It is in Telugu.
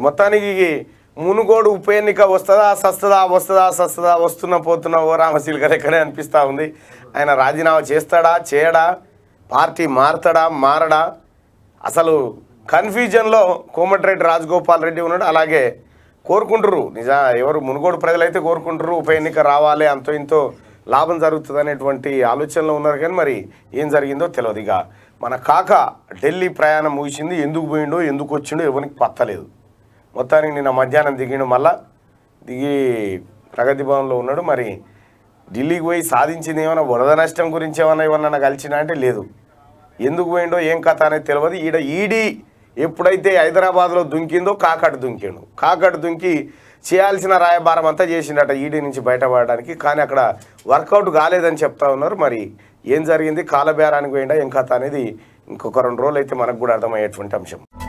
మొత్తానికి మునుగోడు ఉప ఎన్నిక వస్తుందా సస్తుందా వస్తుందా సస్తుందా వస్తున్నా పోతున్నా ఓ రామశీలక లెక్కనే అనిపిస్తూ ఉంది ఆయన రాజీనామా చేస్తాడా చేయడా పార్టీ మారతాడా మారడా అసలు కన్ఫ్యూజన్లో కోమటిరెడ్డి రాజగోపాల్ రెడ్డి ఉన్నాడు అలాగే కోరుకుంటారు నిజా ఎవరు మునుగోడు ప్రజలైతే కోరుకుంటారు ఉప ఎన్నిక రావాలి అంతో ఇంతో లాభం జరుగుతుంది అనేటువంటి ఆలోచనలో ఉన్నారు కానీ మరి ఏం జరిగిందో తెలియదు ఇక మన కాక ఢిల్లీ ప్రయాణం ముగిసింది ఎందుకు పోయిండో ఎందుకు వచ్చిండో ఎవరికి పత్తలేదు మొత్తానికి నిన్న మధ్యాహ్నం దిగిండు మళ్ళా దిగి ప్రగతి భవన్లో ఉన్నాడు మరి ఢిల్లీకి పోయి సాధించింది ఏమైనా వరద నష్టం గురించి ఏమైనా ఏమన్నా కలిసినా అంటే లేదు ఎందుకు పోయిండో ఏం కథ అనేది తెలియదు ఈడ ఈడీ ఎప్పుడైతే హైదరాబాద్లో దుంకిందో కాకాడు దుంకిండు కాకాడు దుంకి చేయాల్సిన రాయబారం అంతా చేసిండట ఈడీ నుంచి బయటపడడానికి కానీ అక్కడ వర్కౌట్ కాలేదని చెప్తా ఉన్నారు మరి ఏం జరిగింది కాలబేరానికి పోయిండా ఏం కథ అనేది ఇంకొక రెండు రోజులు అయితే మనకు కూడా అర్థమయ్యేటువంటి అంశం